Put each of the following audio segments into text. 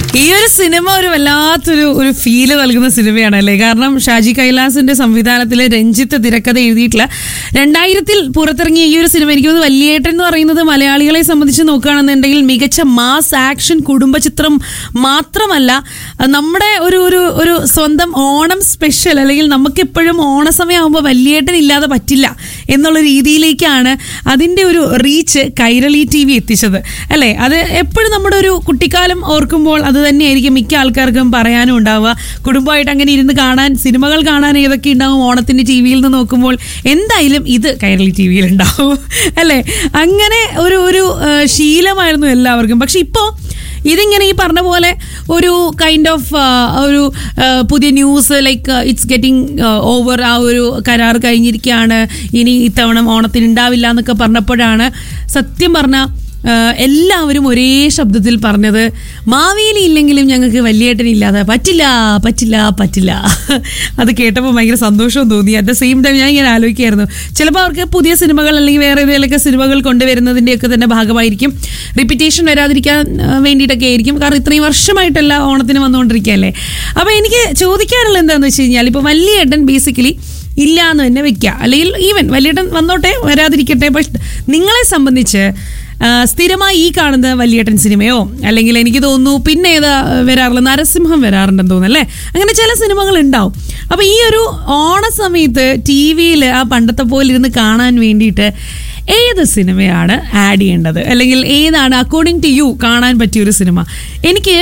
ഈ ഒരു സിനിമ ഒരു വല്ലാത്തൊരു ഒരു ഫീല് നൽകുന്ന സിനിമയാണ് അല്ലേ കാരണം ഷാജി കൈലാസിന്റെ സംവിധാനത്തിലെ രഞ്ജിത്ത് തിരക്കഥ എഴുതിയിട്ടുള്ള രണ്ടായിരത്തിൽ പുറത്തിറങ്ങിയ ഈ ഒരു സിനിമ എനിക്ക് തോന്നുന്നു വല്യേട്ടൻ എന്ന് പറയുന്നത് മലയാളികളെ സംബന്ധിച്ച് നോക്കുകയാണെന്നുണ്ടെങ്കിൽ മികച്ച മാസ് ആക്ഷൻ കുടുംബ ചിത്രം മാത്രമല്ല അത് നമ്മുടെ ഒരു ഒരു ഒരു സ്വന്തം ഓണം സ്പെഷ്യൽ അല്ലെങ്കിൽ നമുക്കെപ്പോഴും ഓണസമയമാകുമ്പോൾ വല്യേട്ടൻ ഇല്ലാതെ പറ്റില്ല എന്നുള്ള രീതിയിലേക്കാണ് അതിൻ്റെ ഒരു റീച്ച് കൈരളി ടി വി എത്തിച്ചത് അല്ലേ അത് എപ്പോഴും നമ്മുടെ ഒരു കുട്ടിക്കാലം ഓർക്കുമ്പോൾ അത് തന്നെയായിരിക്കും മിക്ക ആൾക്കാർക്കും പറയാനും ഉണ്ടാവുക കുടുംബമായിട്ട് അങ്ങനെ ഇരുന്ന് കാണാൻ സിനിമകൾ കാണാൻ ഏതൊക്കെ ഉണ്ടാവും ഓണത്തിൻ്റെ ടി വിയിൽ നിന്ന് നോക്കുമ്പോൾ എന്തായാലും ഇത് കൈരളി ടി വിയിൽ ഉണ്ടാവും അല്ലേ അങ്ങനെ ഒരു ഒരു ആ, ശീലമായിരുന്നു എല്ലാവർക്കും പക്ഷെ ഇപ്പോൾ ഇതിങ്ങനെ ഈ പറഞ്ഞ പോലെ ഒരു കൈൻഡ് ഓഫ് ഒരു ആ, പുതിയ news like it's getting over ആ ഒരു കരാർ കഴിഞ്ഞിരിക്കുകയാണ് ഇനി ഇത്തവണ ഓണത്തിന് ഉണ്ടാവില്ല എന്നൊക്കെ പറഞ്ഞപ്പോഴാണ് സത്യം പറഞ്ഞ എല്ലാവരും ഒരേ ശബ്ദത്തിൽ പറഞ്ഞത് മാവേലി ഇല്ലെങ്കിലും ഞങ്ങൾക്ക് വലിയേട്ടനില്ലാതെ പറ്റില്ല പറ്റില്ല പറ്റില്ല അത് കേട്ടപ്പോൾ ഭയങ്കര സന്തോഷവും തോന്നി അറ്റ് ദ സെയിം ടൈം ഞാൻ ഇങ്ങനെ ആലോചിക്കായിരുന്നു ചിലപ്പോൾ അവർക്ക് പുതിയ സിനിമകൾ അല്ലെങ്കിൽ വേറെ ഏതെങ്കിലുമൊക്കെ സിനിമകൾ കൊണ്ടുവരുന്നതിൻ്റെയൊക്കെ തന്നെ ഭാഗമായിരിക്കും റിപ്പീറ്റേഷൻ വരാതിരിക്കാൻ ആ, വേണ്ടിയിട്ടൊക്കെ ആയിരിക്കും കാരണം ഇത്രയും വർഷമായിട്ടല്ല ഓണത്തിന് വന്നുകൊണ്ടിരിക്കുകയല്ലേ അപ്പോൾ എനിക്ക് ചോദിക്കാനുള്ള എന്താണെന്ന് വെച്ച് കഴിഞ്ഞാൽ ഇപ്പോൾ വലിയേട്ടൻ ബേസിക്കലി ഇല്ല എന്ന് തന്നെ വെക്കുക അല്ലെങ്കിൽ ഈവൻ വലിയേട്ടൻ വന്നോട്ടെ വരാതിരിക്കട്ടെ പക്ഷെ നിങ്ങളെ സംബന്ധിച്ച് ആ, സ്ഥിരമായി ഈ കാണുന്ന വലിയേട്ടൻ സിനിമയോ അല്ലെങ്കിൽ എനിക്ക് തോന്നുന്നു പിന്നെ ഏതാ വരാറുള്ളത് നരസിംഹം വരാറുണ്ടെന്ന് തോന്നുന്നു അല്ലേ അങ്ങനെ ചില സിനിമകൾ ഉണ്ടാവും അപ്പോൾ ഈ ഒരു ഓണ സമയത്ത് ടി വിയിൽ ആ പണ്ടത്തെ പോലെ ഇരുന്ന് കാണാൻ വേണ്ടിയിട്ട് ഏത് സിനിമയാണ് ആഡ് ചെയ്യേണ്ടത് അല്ലെങ്കിൽ ഏതാണ് അക്കോർഡിംഗ് ടു യു കാണാൻ പറ്റിയ ഒരു സിനിമ എനിക്ക്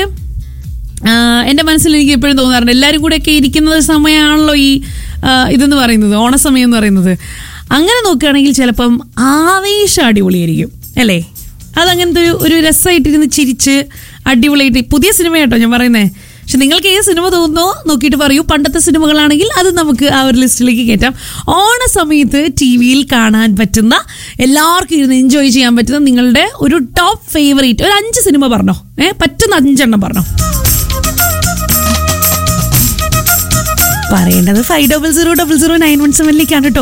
ആഹ് എൻ്റെ മനസ്സിൽ എനിക്ക് എപ്പോഴും തോന്നാറുണ്ട് എല്ലാവരും കൂടെയൊക്കെ ഇരിക്കുന്നത് സമയമാണല്ലോ ഈ ആഹ് ഇതെന്ന് പറയുന്നത് ഓണസമയം എന്ന് പറയുന്നത് അങ്ങനെ നോക്കുകയാണെങ്കിൽ ചിലപ്പം ആവേശം അടിപൊളിയായിരിക്കും അല്ലേ അതങ്ങനത്തെ ഒരു ഒരു രസമായിട്ടിരുന്ന് ചിരിച്ച് അടിപൊളിയായിട്ട് പുതിയ സിനിമ കേട്ടോ ഞാൻ പറയുന്നത് പക്ഷെ നിങ്ങൾക്ക് ഏത് സിനിമ തോന്നുന്നോ നോക്കിയിട്ട് പറയൂ പണ്ടത്തെ സിനിമകളാണെങ്കിൽ അത് നമുക്ക് ആ ഒരു ലിസ്റ്റിലേക്ക് കയറ്റാം ഓണ സമയത്ത് ടി വിയിൽ കാണാൻ പറ്റുന്ന എല്ലാവർക്കും ഇരുന്ന് എൻജോയ് ചെയ്യാൻ പറ്റുന്ന നിങ്ങളുടെ ഒരു ടോപ്പ് ഫേവറേറ്റ് ഒരു അഞ്ച് സിനിമ പറഞ്ഞോ ഏഹ് പറ്റുന്ന അഞ്ചെണ്ണം പറഞ്ഞോ പറയേണ്ടത് five double zero double zero nine one സെവനിലേക്കാണ് കേട്ടോ